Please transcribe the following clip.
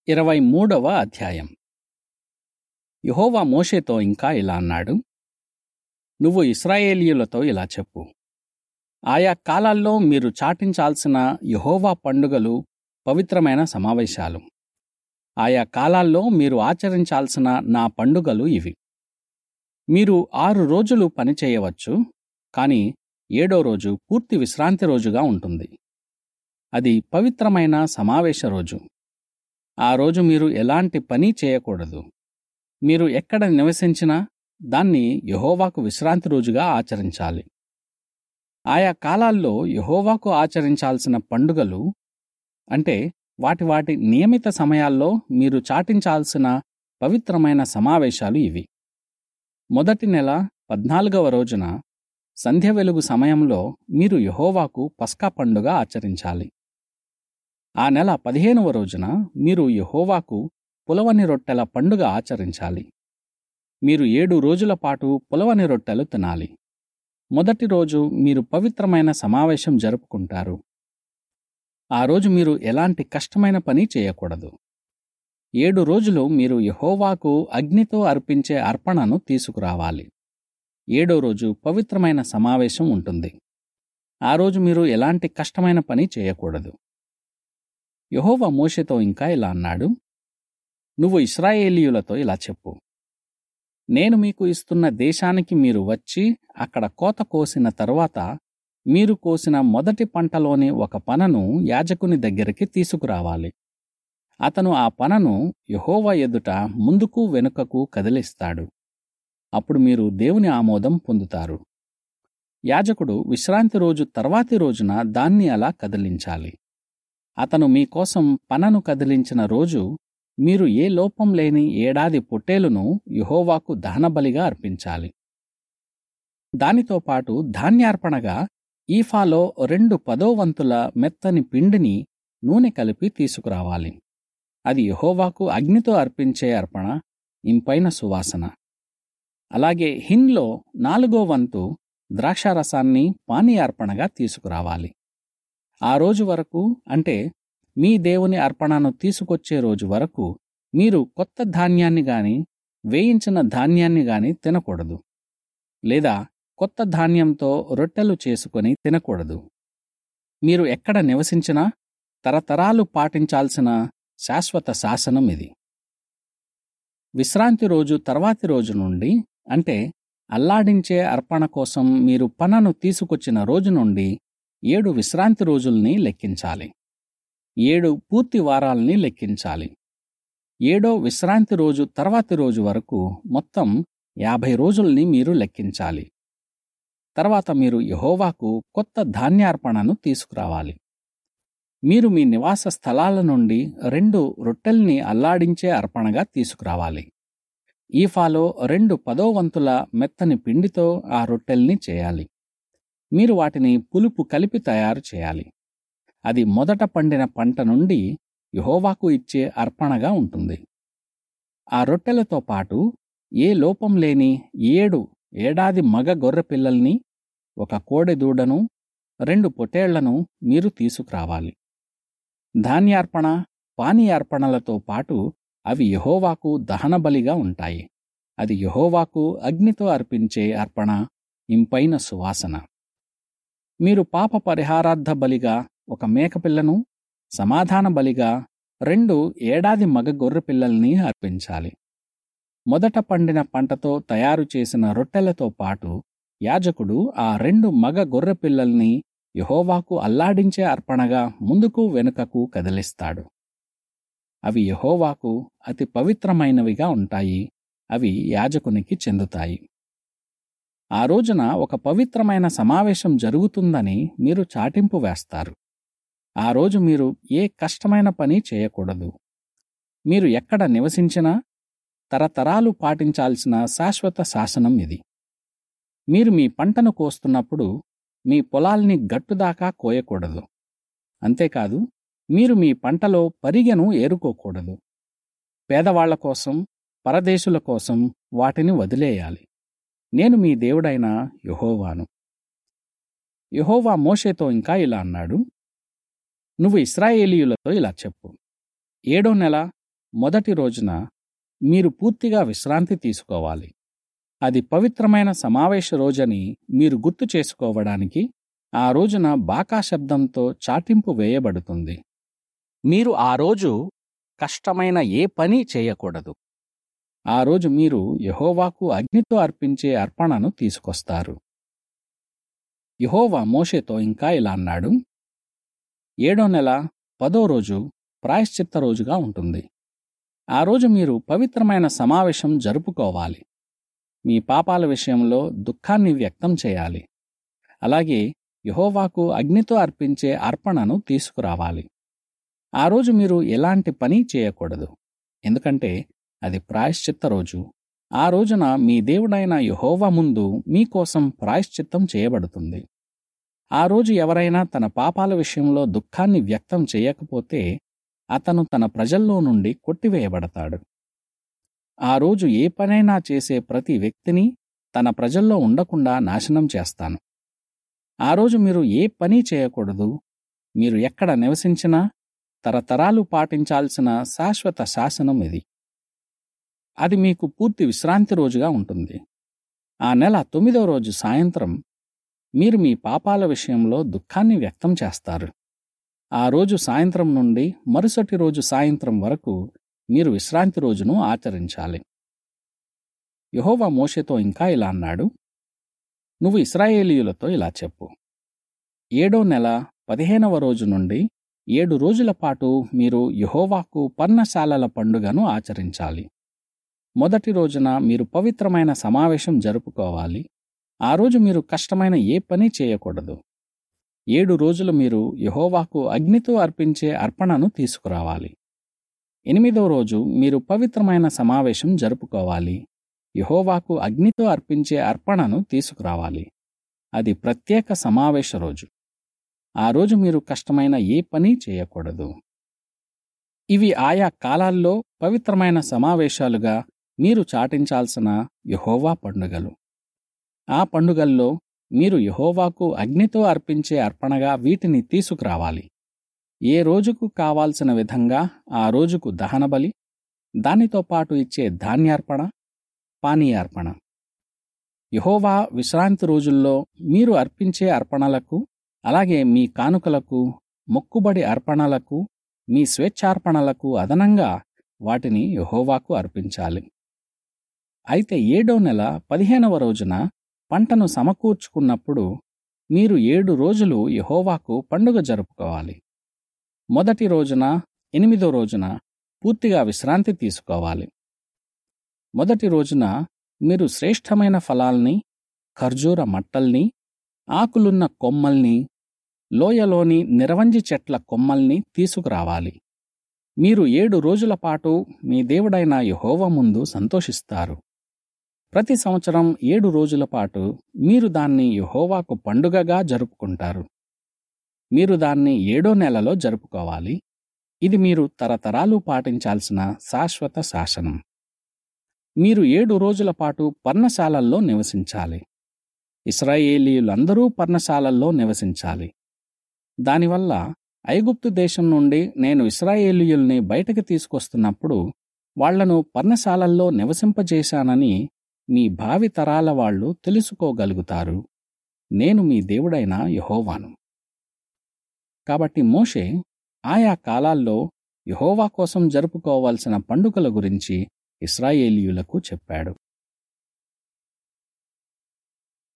ఇరవై మూడవ అధ్యాయం యెహోవా మోషేతో ఇంకా ఇలా అన్నాడు నువ్వు ఇస్రాయేలీయులతో ఇలా చెప్పు ఆయా కాలాల్లో మీరు చాటించాల్సిన యెహోవా పండుగలు పవిత్రమైన సమావేశాలు ఆయా కాలాల్లో మీరు ఆచరించాల్సిన నా పండుగలు ఇవి మీరు ఆరు రోజులు పని చేయవచ్చు కానీ ఏడో రోజు పూర్తి విశ్రాంతి రోజుగా ఉంటుంది అది పవిత్రమైన సమావేశ రోజు ఆ రోజు మీరు ఎలాంటి పని చేయకూడదు మీరు ఎక్కడ నివసించినా దాన్ని యెహోవాకు విశ్రాంతి రోజుగా ఆచరించాలి ఆయా కాలాల్లో యెహోవాకు ఆచరించాల్సిన పండుగలు అంటే వాటి వాటి నియమిత సమయాల్లో మీరు చాటించాల్సిన పవిత్రమైన సమావేశాలు ఇవి మొదటి నెల పద్నాలుగవ రోజున సంధ్య వెలుగు సమయంలో మీరు యెహోవాకు పస్కా పండుగ ఆచరించాలి ఆ నెల పదిహేనవ రోజున మీరు యెహోవాకు పులవని రొట్టెల పండుగ ఆచరించాలి మీరు ఏడు రోజుల పాటు పులవని రొట్టెలు తినాలి మొదటి రోజు మీరు పవిత్రమైన సమావేశం జరుపుకుంటారు ఆ రోజు మీరు ఎలాంటి కష్టమైన పని చేయకూడదు ఏడు రోజులు మీరు యెహోవాకు అగ్నితో అర్పించే అర్పణను తీసుకురావాలి ఏడో రోజు పవిత్రమైన సమావేశం ఉంటుంది ఆ రోజు మీరు ఎలాంటి కష్టమైన పని చేయకూడదు యెహోవా మోషేతో ఇంకా ఇలా అన్నాడు నువ్వు ఇస్రాయేలీయులతో ఇలా చెప్పు నేను మీకు ఇస్తున్న దేశానికి మీరు వచ్చి అక్కడ కోత కోసిన తరువాత మీరు కోసిన మొదటి పంటలోని ఒక పనను యాజకుని దగ్గరికి తీసుకురావాలి అతను ఆ పనను యెహోవా ఎదుట ముందుకు వెనుకకు కదిలిస్తాడు అప్పుడు మీరు దేవుని ఆమోదం పొందుతారు యాజకుడు విశ్రాంతి రోజు తర్వాతి రోజున దాన్ని అలా కదిలించాలి అతను మీకోసం పనను కదిలించిన రోజు మీరు ఏ లోపం లేని ఏడాది పొట్టేలును యెహోవాకు దహనబలిగా అర్పించాలి దానితో పాటు ధాన్యార్పణగా ఈఫాలో రెండు పదోవంతుల మెత్తని పిండిని నూనె కలిపి తీసుకురావాలి అది యెహోవాకు అగ్నితో అర్పించే అర్పణ ఇంపైన సువాసన అలాగే హిన్లో నాలుగో వంతు ద్రాక్షారసాన్ని పానీయార్పణగా తీసుకురావాలి ఆ రోజు వరకు అంటే మీ దేవుని అర్పణను తీసుకొచ్చే రోజు వరకు మీరు కొత్త ధాన్యాన్ని గాని వేయించిన ధాన్యాన్ని గాని తినకూడదు లేదా కొత్త ధాన్యంతో రొట్టెలు చేసుకొని తినకూడదు మీరు ఎక్కడ నివసించినా తరతరాలు పాటించాల్సిన శాశ్వత శాసనం ఇది విశ్రాంతి రోజు తర్వాతి రోజు నుండి అంటే అల్లాడించే అర్పణ కోసం మీరు పనను తీసుకొచ్చిన రోజు నుండి ఏడు విశ్రాంతి రోజుల్ని లెక్కించాలి ఏడు పూర్తి వారాల్ని లెక్కించాలి ఏడో విశ్రాంతి రోజు తర్వాతి రోజు వరకు మొత్తం యాభై రోజుల్ని మీరు లెక్కించాలి తర్వాత మీరు యహోవాకు కొత్త ధాన్యార్పణను తీసుకురావాలి మీరు మీ నివాస స్థలాల నుండి రెండు రొట్టెల్ని అల్లాడించే అర్పణగా తీసుకురావాలి ఈఫాలో రెండు పదోవంతుల మెత్తని పిండితో ఆ రొట్టెల్ని చేయాలి మీరు వాటిని పులుపు కలిపి తయారు చేయాలి అది మొదట పండిన పంట నుండి యహోవాకు ఇచ్చే అర్పణగా ఉంటుంది ఆ రొట్టెలతో పాటు ఏ లోపం లేని ఏడు ఏడాది మగ గొర్రె పిల్లల్ని ఒక కోడె దూడను రెండు పొటేళ్లను మీరు తీసుకురావాలి ధాన్యార్పణ పానీయార్పణలతో పాటు అవి యహోవాకు దహనబలిగా ఉంటాయి అది యహోవాకు అగ్నితో అర్పించే అర్పణ ఇంపైన సువాసన మీరు పాప పరిహారార్థ బలిగా ఒక మేకపిల్లను సమాధాన బలిగా రెండు ఏడాది మగ గొర్రె పిల్లల్ని అర్పించాలి మొదట పండిన పంటతో తయారు చేసిన రొట్టెలతో పాటు యాజకుడు ఆ రెండు మగ గొర్రె పిల్లల్ని యహోవాకు అల్లాడించే అర్పణగా ముందుకు వెనుకకు కదిలిస్తాడు అవి యహోవాకు అతి పవిత్రమైనవిగా ఉంటాయి అవి యాజకునికి చెందుతాయి ఆ రోజున ఒక పవిత్రమైన సమావేశం జరుగుతుందని మీరు చాటింపు వేస్తారు ఆ రోజు మీరు ఏ కష్టమైన పని చేయకూడదు మీరు ఎక్కడ నివసించినా తరతరాలు పాటించాల్సిన శాశ్వత శాసనం ఇది మీరు మీ పంటను కోస్తున్నప్పుడు మీ పొలాల్ని గట్టుదాకా కోయకూడదు అంతేకాదు మీరు మీ పంటలో పరిగెను ఏరుకోకూడదు పేదవాళ్ల కోసం పరదేశుల కోసం వాటిని వదిలేయాలి నేను మీ దేవుడైన యహోవాను యహోవా మోషేతో ఇంకా ఇలా అన్నాడు నువ్వు ఇస్రాయేలీయులతో ఇలా చెప్పు ఏడో నెల మొదటి రోజున మీరు పూర్తిగా విశ్రాంతి తీసుకోవాలి అది పవిత్రమైన సమావేశ రోజని మీరు గుర్తు చేసుకోవడానికి ఆ రోజున బాకా శబ్దంతో చాటింపు వేయబడుతుంది మీరు ఆ రోజు కష్టమైన ఏ పని చేయకూడదు ఆ రోజు మీరు యహోవాకు అగ్నితో అర్పించే అర్పణను తీసుకొస్తారు యహోవా మోషేతో ఇంకా ఇలా అన్నాడు ఏడో నెల పదో రోజు ప్రాయశ్చిత్త రోజుగా ఉంటుంది ఆ రోజు మీరు పవిత్రమైన సమావేశం జరుపుకోవాలి మీ పాపాల విషయంలో దుఃఖాన్ని వ్యక్తం చేయాలి అలాగే యహోవాకు అగ్నితో అర్పించే అర్పణను తీసుకురావాలి ఆ రోజు మీరు ఎలాంటి పని చేయకూడదు ఎందుకంటే అది ప్రాయశ్చిత్త రోజు ఆ రోజున మీ దేవుడైన యహోవా ముందు మీకోసం ప్రాయశ్చిత్తం చేయబడుతుంది ఆ రోజు ఎవరైనా తన పాపాల విషయంలో దుఃఖాన్ని వ్యక్తం చేయకపోతే అతను తన ప్రజల్లో నుండి కొట్టివేయబడతాడు ఆ రోజు ఏ పనైనా చేసే ప్రతి వ్యక్తిని తన ప్రజల్లో ఉండకుండా నాశనం చేస్తాను ఆ రోజు మీరు ఏ పని చేయకూడదు మీరు ఎక్కడ నివసించినా తరతరాలు పాటించాల్సిన శాశ్వత శాసనం ఇది అది మీకు పూర్తి విశ్రాంతి రోజుగా ఉంటుంది ఆ నెల తొమ్మిదవ రోజు సాయంత్రం మీరు మీ పాపాల విషయంలో దుఃఖాన్ని వ్యక్తం చేస్తారు ఆ రోజు సాయంత్రం నుండి మరుసటి రోజు సాయంత్రం వరకు మీరు విశ్రాంతి రోజును ఆచరించాలి యహోవా మోషేతో ఇంకా ఇలా అన్నాడు నువ్వు ఇస్రాయేలీయులతో ఇలా చెప్పు ఏడో నెల పదిహేనవ రోజు నుండి ఏడు రోజుల పాటు మీరు యహోవాకు పర్ణశాలల పండుగను ఆచరించాలి మొదటి రోజున మీరు పవిత్రమైన సమావేశం జరుపుకోవాలి ఆ రోజు మీరు కష్టమైన ఏ పని చేయకూడదు ఏడు రోజులు మీరు యహోవాకు అగ్నితో అర్పించే అర్పణను తీసుకురావాలి ఎనిమిదో రోజు మీరు పవిత్రమైన సమావేశం జరుపుకోవాలి యహోవాకు అగ్నితో అర్పించే అర్పణను తీసుకురావాలి అది ప్రత్యేక సమావేశ రోజు ఆ రోజు మీరు కష్టమైన ఏ పని చేయకూడదు ఇవి ఆయా కాలాల్లో పవిత్రమైన సమావేశాలుగా మీరు చాటించాల్సిన యహోవా పండుగలు ఆ పండుగల్లో మీరు యహోవాకు అగ్నితో అర్పించే అర్పణగా వీటిని తీసుకురావాలి ఏ రోజుకు కావాల్సిన విధంగా ఆ రోజుకు దహనబలి దానితో పాటు ఇచ్చే ధాన్యార్పణ పానీయార్పణ యహోవా విశ్రాంతి రోజుల్లో మీరు అర్పించే అర్పణలకు అలాగే మీ కానుకలకు మొక్కుబడి అర్పణలకు మీ స్వేచ్ఛార్పణలకు అదనంగా వాటిని యహోవాకు అర్పించాలి అయితే ఏడో నెల పదిహేనవ రోజున పంటను సమకూర్చుకున్నప్పుడు మీరు ఏడు రోజులు యహోవాకు పండుగ జరుపుకోవాలి మొదటి రోజున ఎనిమిదో రోజున పూర్తిగా విశ్రాంతి తీసుకోవాలి మొదటి రోజున మీరు శ్రేష్టమైన ఫలాల్ని ఖర్జూర మట్టల్ని ఆకులున్న కొమ్మల్ని లోయలోని నిరవంజి చెట్ల కొమ్మల్ని తీసుకురావాలి మీరు ఏడు రోజుల పాటు మీ దేవుడైన యహోవ ముందు సంతోషిస్తారు ప్రతి సంవత్సరం ఏడు రోజుల పాటు మీరు దాన్ని యహోవాకు పండుగగా జరుపుకుంటారు మీరు దాన్ని ఏడో నెలలో జరుపుకోవాలి ఇది మీరు తరతరాలు పాటించాల్సిన శాశ్వత శాసనం మీరు ఏడు రోజుల పాటు పర్ణశాలల్లో నివసించాలి ఇస్రాయేలీయులందరూ పర్ణశాలల్లో నివసించాలి దానివల్ల ఐగుప్తు దేశం నుండి నేను ఇస్రాయేలీయుల్ని బయటకు తీసుకొస్తున్నప్పుడు వాళ్లను పర్ణశాలల్లో నివసింపజేశానని మీ భావి తరాల వాళ్ళు తెలుసుకోగలుగుతారు నేను మీ దేవుడైన యహోవాను కాబట్టి మోషే ఆయా కాలాల్లో యహోవా కోసం జరుపుకోవాల్సిన పండుగల గురించి ఇస్రాయేలీయులకు చెప్పాడు